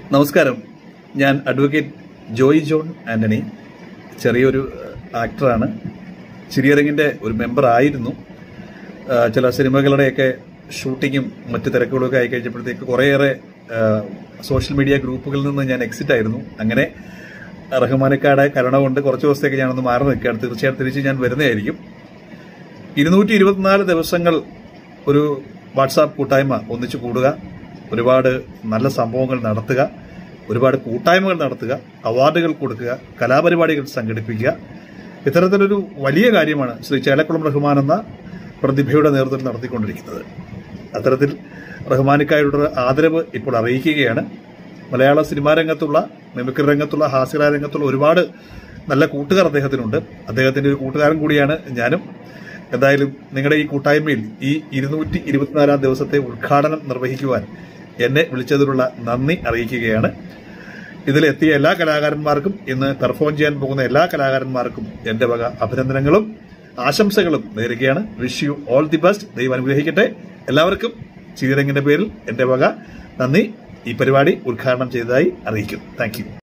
നമസ്കാരം ഞാൻ advocate Joy John Antony ചെറിയൊരു ആക്ടറാണ് ചിരിയരങ്ങിൻ്റെ ഒരു മെമ്പർ ആയിരുന്നു ആ, ചില സിനിമകളുടെയൊക്കെ ഷൂട്ടിങ്ങും മറ്റു തിരക്കുകളൊക്കെ ആയി കഴിഞ്ഞപ്പോഴത്തേക്ക് കുറേയേറെ ആ, സോഷ്യൽ മീഡിയ ഗ്രൂപ്പുകളിൽ നിന്ന് ഞാൻ എക്സിറ്റ് ആയിരുന്നു അങ്ങനെ റഹ്മാനക്കാട് കരുണ കൊണ്ട് കുറച്ച് ദിവസത്തേക്ക് ഞാനൊന്ന് മാറി നിൽക്കുകയാണ് തീർച്ചയായിട്ടും തിരിച്ച് ഞാൻ വരുന്നതായിരിക്കും ഇരുന്നൂറ്റി ഇരുപത്തിനാല് ദിവസങ്ങൾ ഒരു വാട്സാപ്പ് കൂട്ടായ്മ ഒന്നിച്ചു കൂടുക ഒരുപാട് നല്ല സംഭവങ്ങൾ നടത്തുക ഒരുപാട് കൂട്ടായ്മകൾ നടത്തുക അവാർഡുകൾ കൊടുക്കുക കലാപരിപാടികൾ സംഘടിപ്പിക്കുക ഇത്തരത്തിലൊരു വലിയ കാര്യമാണ് ശ്രീ ചേലക്കുളം റഹ്മാൻ എന്ന പ്രതിഭയുടെ നേതൃത്വത്തിൽ നടത്തിക്കൊണ്ടിരിക്കുന്നത് അത്തരത്തിൽ റഹ്മാനിക്കാരുടെ ആദരവ് ഇപ്പോൾ അറിയിക്കുകയാണ് മലയാള സിനിമാ രംഗത്തുള്ള മിമിക്രി രംഗത്തുള്ള ഹാസ്യകലാ രംഗത്തുള്ള ഒരുപാട് നല്ല കൂട്ടുകാർ അദ്ദേഹത്തിനുണ്ട് അദ്ദേഹത്തിന്റെ ഒരു കൂട്ടുകാരൻ കൂടിയാണ് ഞാനും എന്തായാലും നിങ്ങളുടെ ഈ കൂട്ടായ്മയിൽ ഈ ഇരുന്നൂറ്റി ഇരുപത്തിനാലാം ദിവസത്തെ ഉദ്ഘാടനം നിർവഹിക്കുവാൻ എന്നെ വിളിച്ചതിനുള്ള നന്ദി അറിയിക്കുകയാണ് ഇതിലെത്തിയ എല്ലാ കലാകാരന്മാർക്കും ഇന്ന് പെർഫോം ചെയ്യാൻ പോകുന്ന എല്ലാ കലാകാരന്മാർക്കും എന്റെ വക അഭിനന്ദനങ്ങളും ആശംസകളും നേരുകയാണ് wish you all the best ദൈവം അനുഗ്രഹിക്കട്ടെ എല്ലാവർക്കും ചിരിരങ്ങിന്റെ പേരിൽ എന്റെ വക നന്ദി ഈ പരിപാടി ഉദ്ഘാടനം ചെയ്തതായി അറിയിക്കും താങ്ക് യു